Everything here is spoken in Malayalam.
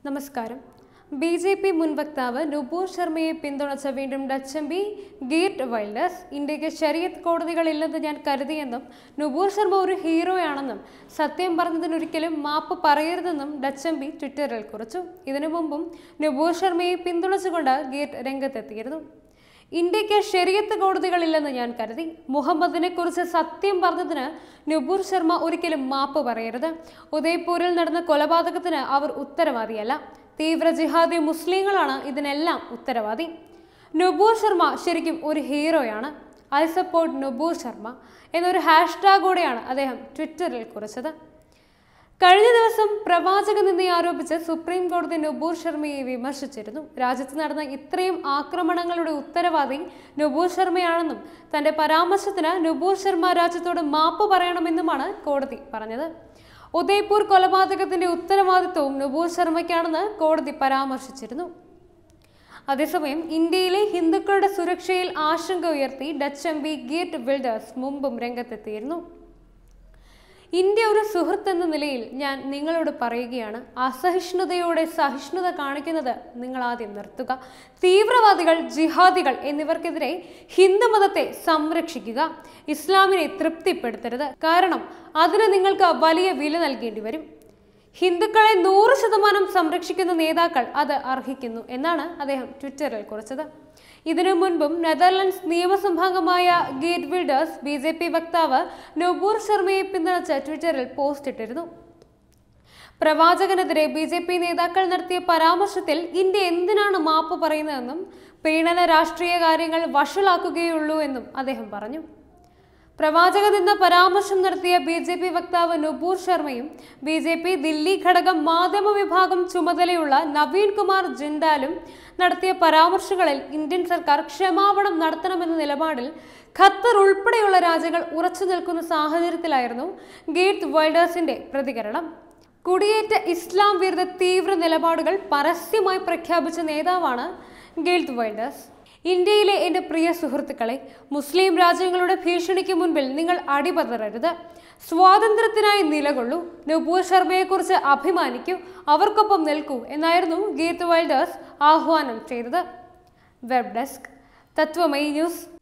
നമസ്കാരം ബി ജെ പി മുൻ വക്താവ് നുപൂർ ശർമ്മയെ പിന്തുണച്ച വീണ്ടും Dutch M P Geert Wilders ഇന്ത്യക്ക് ശരീരത്ത് കോടതികളില്ലെന്ന് ഞാൻ കരുതിയെന്നും നുപൂർ ശർമ്മ ഒരു ഹീറോയാണെന്നും സത്യം പറഞ്ഞതിനൊരിക്കലും മാപ്പ് പറയരുതെന്നും ഡച്ച് എം പി ട്വിറ്ററിൽ കുറിച്ചു ഇതിനു മുമ്പും നുപൂർ ശർമ്മയെ പിന്തുണച്ചുകൊണ്ട് ഗീർട്ട് രംഗത്തെത്തിയിരുന്നു ഇന്ത്യക്ക് ശരിയത്ത് കോടതികളില്ലെന്ന് ഞാൻ കരുതി മുഹമ്മദിനെ കുറിച്ച് സത്യം പറഞ്ഞതിന് നുപൂർ ശർമ്മ ഒരിക്കലും മാപ്പ് പറയരുത് ഉദയ്പൂരിൽ നടന്ന കൊലപാതകത്തിന് അവർ ഉത്തരവാദിയല്ല തീവ്ര ജിഹാദി മുസ്ലിങ്ങളാണ് ഇതിനെല്ലാം ഉത്തരവാദി നുപൂർ ശർമ്മ ശരിക്കും ഒരു ഹീറോയാണ് ഐ സപ്പോർട്ട് നുപൂർ ശർമ്മ എന്നൊരു ഹാഷ്ടാഗോടെയാണ് അദ്ദേഹം ട്വിറ്ററിൽ കുറിച്ചത് കഴിഞ്ഞ ദിവസം പ്രവാചക നിന്ദയെ ആരോപിച്ച് സുപ്രീം കോടതി നുപൂർ ശർമ്മയെ വിമർശിച്ചിരുന്നു രാജ്യത്ത് നടന്ന ഇത്രയും ആക്രമണങ്ങളുടെ ഉത്തരവാദി നുപൂർ ശർമ്മയാണെന്നും തന്റെ പരാമർശത്തിന് നുപൂർ ശർമ്മ രാജ്യത്തോട് മാപ്പ് പറയണമെന്നുമാണ് കോടതി പറഞ്ഞത് ഉദയ്പൂർ കൊലപാതകത്തിന്റെ ഉത്തരവാദിത്വവും നുപൂർ ശർമ്മയ്ക്കാണെന്ന് കോടതി പരാമർശിച്ചിരുന്നു അതേസമയം ഇന്ത്യയിലെ ഹിന്ദുക്കളുടെ സുരക്ഷയിൽ ആശങ്ക ഉയർത്തി ഡച്ച് എം പി ഗീറ്റ് വിൽഡേഴ്സ് മുമ്പും രംഗത്തെത്തിയിരുന്നു ഇന്ത്യ ഒരു സുഹൃത്ത് എന്ന നിലയിൽ ഞാൻ നിങ്ങളോട് പറയുകയാണ് അസഹിഷ്ണുതയോടെ സഹിഷ്ണുത കാണിക്കുന്നത് നിങ്ങൾ ആദ്യം നിർത്തുക തീവ്രവാദികൾ ജിഹാദികൾ എന്നിവർക്കെതിരെ ഹിന്ദുമതത്തെ സംരക്ഷിക്കുക ഇസ്ലാമിനെ തൃപ്തിപ്പെടുത്തരുത് കാരണം അതിന് നിങ്ങൾക്ക് വലിയ വില നൽകേണ്ടി വരും ഹിന്ദുക്കളെ നൂറ് ശതമാനം സംരക്ഷിക്കുന്ന നേതാക്കൾ അത് അർഹിക്കുന്നു എന്നാണ് അദ്ദേഹം ട്വിറ്ററിൽ കുറിച്ചത് ഇതിനു മുൻപും നെതർലൻഡ്സ് നിയമസഭാംഗമായ ഗേറ്റ് വിൽഡേഴ്സ് ബി ജെ പി വക്താവ് നൊബൂർ ശർമ്മയെ പിന്തുണച്ച് ട്വിറ്ററിൽ പോസ്റ്റ് ഇട്ടിരുന്നു പ്രവാചകനെതിരെ ബി ജെ പി നേതാക്കൾ നടത്തിയ പരാമർശത്തിൽ ഇന്ത്യ എന്തിനാണ് മാപ്പ് പറയുന്നതെന്നും പ്രീണന രാഷ്ട്രീയ കാര്യങ്ങൾ വഷളാക്കുകയുള്ളൂ എന്നും അദ്ദേഹം പറഞ്ഞു പ്രവാചക നിന്ന പരാമർശം നടത്തിയ ബി ജെ പി വക്താവ് നുപൂർ ശർമ്മയും ബി ജെ പി ദില്ലി ഘടകം മാധ്യമ വിഭാഗം ചുമതലയുള്ള നവീൻ കുമാർ ജിൻഡാലും നടത്തിയ പരാമർശങ്ങളിൽ ഇന്ത്യൻ സർക്കാർ ക്ഷമാപണം നടത്തണമെന്ന നിലപാടിൽ ഖത്തർ ഉൾപ്പെടെയുള്ള രാജ്യങ്ങൾ ഉറച്ചു നിൽക്കുന്ന സാഹചര്യത്തിലായിരുന്നു ഗേറ്റ് വൈൽഡേഴ്സിന്റെ പ്രതികരണം കുടിയേറ്റ ഇസ്ലാം വിരുദ്ധ തീവ്ര നിലപാടുകൾ പരസ്യമായി പ്രഖ്യാപിച്ച നേതാവാണ് ഗേൽത്ത് വൈൽഡേഴ്സ് ഇന്ത്യയിലെ എൻ്റെ പ്രിയ സുഹൃത്തുക്കളെ മുസ്ലിം രാജ്യങ്ങളുടെ ഭീഷണിക്ക് മുൻപിൽ നിങ്ങൾ അടിപതറരുത് സ്വാതന്ത്ര്യത്തിനായി നിലകൊള്ളൂ നുപൂർ ശർമ്മയെക്കുറിച്ച് അഭിമാനിക്കൂ അവർക്കൊപ്പം നിൽക്കൂ എന്നായിരുന്നു ഗീത്ത് വൈൽഡേഴ്സ് ആഹ്വാനം ചെയ്തത് വെബ് ഡെസ്ക് തത്വമൈ ന്യൂസ്